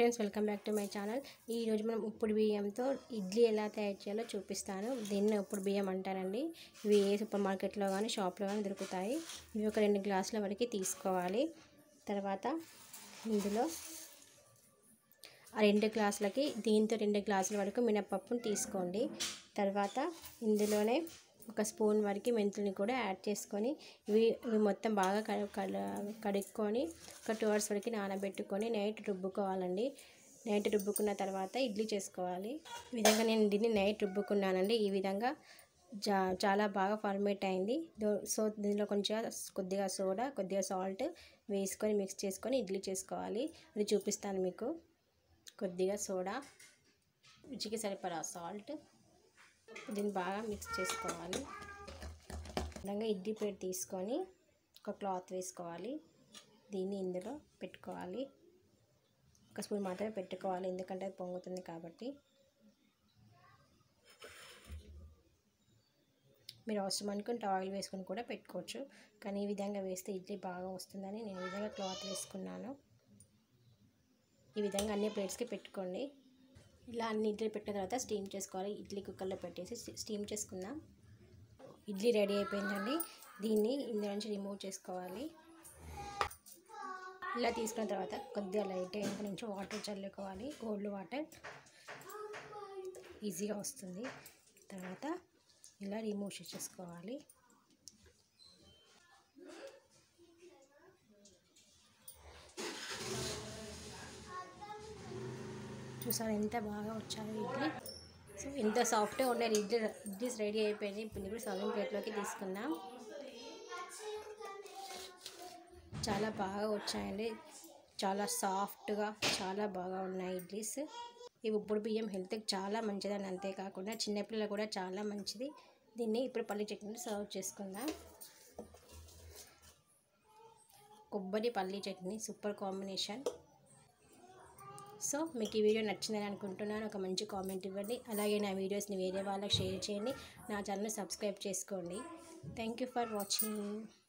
friends welcome back to my channel ఈరోజు మనం ఉప్పుడు బియ్యంతో ఇడ్లీ ఎలా తయారు చేయాలో చూపిస్తాను దీన్ని ఉప్పుడు బియ్యం అంటారండి ఇవి ఏ సూపర్ మార్కెట్లో కానీ షాప్లో కానీ దొరుకుతాయి ఇవి ఒక రెండు గ్లాసుల వరకు తీసుకోవాలి తర్వాత ఇందులో ఆ రెండు గ్లాసులకి దీంతో రెండు గ్లాసుల వరకు మినపప్పును తీసుకోండి తర్వాత ఇందులోనే ఒక స్పూన్ వరకు మెంతుల్ని కూడా యాడ్ చేసుకొని ఇవి ఇవి మొత్తం బాగా కడుక్కొని ఒక టూ అవర్స్ వరకు నానబెట్టుకొని నైట్ రుబ్బుకోవాలండి నైట్ రుబ్బుకున్న తర్వాత ఇడ్లీ చేసుకోవాలి ఈ విధంగా నేను దీన్ని నైట్ రుబ్బుకున్నానండి ఈ విధంగా జా చాలా బాగా ఫార్మేట్ అయింది సో దీనిలో కొంచెం కొద్దిగా సోడా కొద్దిగా సాల్ట్ వేసుకొని మిక్స్ చేసుకొని ఇడ్లీ చేసుకోవాలి అది చూపిస్తాను మీకు కొద్దిగా సోడా రుచికి సరిపడా సాల్ట్ దీన్ని బాగా మిక్స్ చేసుకోవాలి విధంగా ఇడ్లీ ప్లేట్ తీసుకొని ఒక క్లాత్ వేసుకోవాలి దీన్ని ఇందులో పెట్టుకోవాలి ఒక స్పూన్ మాత్రమే పెట్టుకోవాలి ఎందుకంటే అది పొంగుతుంది కాబట్టి మీరు అవసరం అనుకుంటే ఆయిల్ వేసుకొని కూడా పెట్టుకోవచ్చు కానీ ఈ విధంగా వేస్తే ఇడ్లీ బాగా వస్తుందని నేను ఈ విధంగా క్లాత్ వేసుకున్నాను ఈ విధంగా అన్ని ప్లేట్స్కి పెట్టుకోండి ఇలా అన్ని ఇడ్లీ పెట్టిన తర్వాత స్టీమ్ చేసుకోవాలి ఇడ్లీ కుక్కర్లో పెట్టేసి స్టీమ్ చేసుకుందాం ఇడ్లీ రెడీ అయిపోయిందండి దీన్ని ఇందులో నుంచి రిమూవ్ చేసుకోవాలి ఇలా తీసుకున్న తర్వాత కొద్దిగా లైట్ అయిన నుంచి వాటర్ చల్లుకోవాలి కోల్డ్ వాటర్ ఈజీగా వస్తుంది తర్వాత ఇలా రిమూవ్ చేసేసుకోవాలి చూసారు ఎంత బాగా వచ్చాయో ఇడ్లీ సో ఎంత సాఫ్ట్గా ఉండే ఇడ్లీ ఇడ్లీస్ రెడీ అయిపోయింది ఇప్పుడు ఇప్పుడు సర్వింగ్ ప్లేట్లోకి తీసుకుందాం చాలా బాగా వచ్చాయండి చాలా సాఫ్ట్గా చాలా బాగా ఉన్నాయి ఇడ్లీస్ ఇవి ఇప్పుడు బియ్యం హెల్త్కి చాలా మంచిదని అంతేకాకుండా చిన్నపిల్లలు కూడా చాలా మంచిది దీన్ని ఇప్పుడు పల్లి చట్నీ సర్వ్ చేసుకుందాం కొబ్బరి పల్లి చట్నీ సూపర్ కాంబినేషన్ సో మీకు ఈ వీడియో నచ్చిందని అనుకుంటున్నాను ఒక మంచి కామెంట్ ఇవ్వండి అలాగే నా వీడియోస్ని వేరే వాళ్ళకి షేర్ చేయండి నా ఛానల్ సబ్స్క్రైబ్ చేసుకోండి థ్యాంక్ యూ ఫర్ వాచింగ్